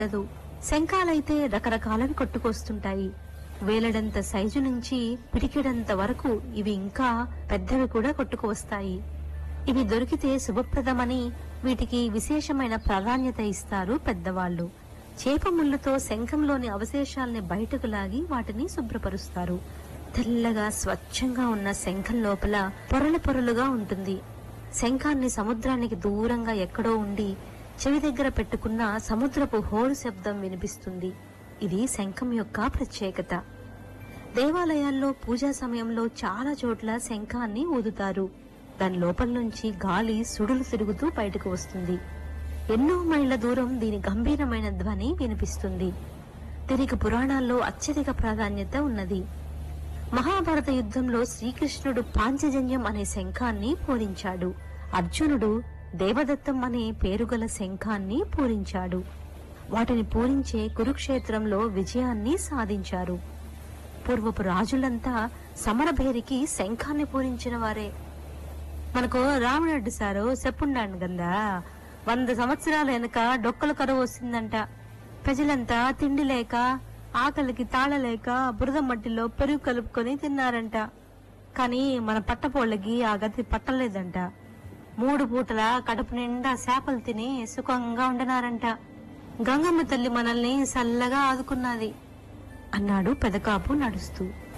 ఉండదు శంఖాలైతే రకరకాలవి కొట్టుకొస్తుంటాయి వేలడంత సైజు నుంచి పిడికెడంత వరకు ఇవి ఇంకా పెద్దవి కూడా కొట్టుకువస్తాయి ఇవి దొరికితే శుభప్రదమని వీటికి విశేషమైన ప్రాధాన్యత ఇస్తారు పెద్దవాళ్ళు చేప ముళ్ళుతో శంఖంలోని అవశేషాల్ని బయటకు లాగి వాటిని శుభ్రపరుస్తారు తెల్లగా స్వచ్ఛంగా ఉన్న శంఖం లోపల పొరలు పొరలుగా ఉంటుంది శంఖాన్ని సముద్రానికి దూరంగా ఎక్కడో ఉండి చెవి దగ్గర పెట్టుకున్న సముద్రపు హోరు శబ్దం వినిపిస్తుంది ఇది శంఖం యొక్క ప్రత్యేకత దేవాలయాల్లో పూజా సమయంలో చాలా చోట్ల శంఖాన్ని ఊదుతారు దాని లోపల నుంచి గాలి సుడులు తిరుగుతూ బయటకు వస్తుంది ఎన్నో మైళ్ళ దూరం దీని గంభీరమైన ధ్వని వినిపిస్తుంది దీనికి పురాణాల్లో అత్యధిక ప్రాధాన్యత ఉన్నది మహాభారత యుద్ధంలో శ్రీకృష్ణుడు పాంచజన్యం అనే శంఖాన్ని పూరించాడు అర్జునుడు దేవదత్తం అనే పేరుగల శంఖాన్ని పూరించాడు వాటిని పూరించే కురుక్షేత్రంలో విజయాన్ని సాధించారు పూర్వపు రాజులంతా సమరభేరికి శంఖాన్ని పూరించిన వారే మనకు రామరెడ్డి సారు చెప్పుండాను గందా వంద సంవత్సరాల వెనక డొక్కల కరువు వస్తుందంట ప్రజలంతా తిండి లేక ఆకలికి తాళలేక బురద మట్టిలో పెరుగు కలుపుకొని తిన్నారంట కానీ మన పట్టపోళ్ళకి ఆ గతి పట్టలేదంట మూడు పూటల కడుపు నిండా చేపలు తిని సుఖంగా ఉండనారంట గంగమ్మ తల్లి మనల్ని చల్లగా ఆదుకున్నది అన్నాడు పెదకాపు నడుస్తూ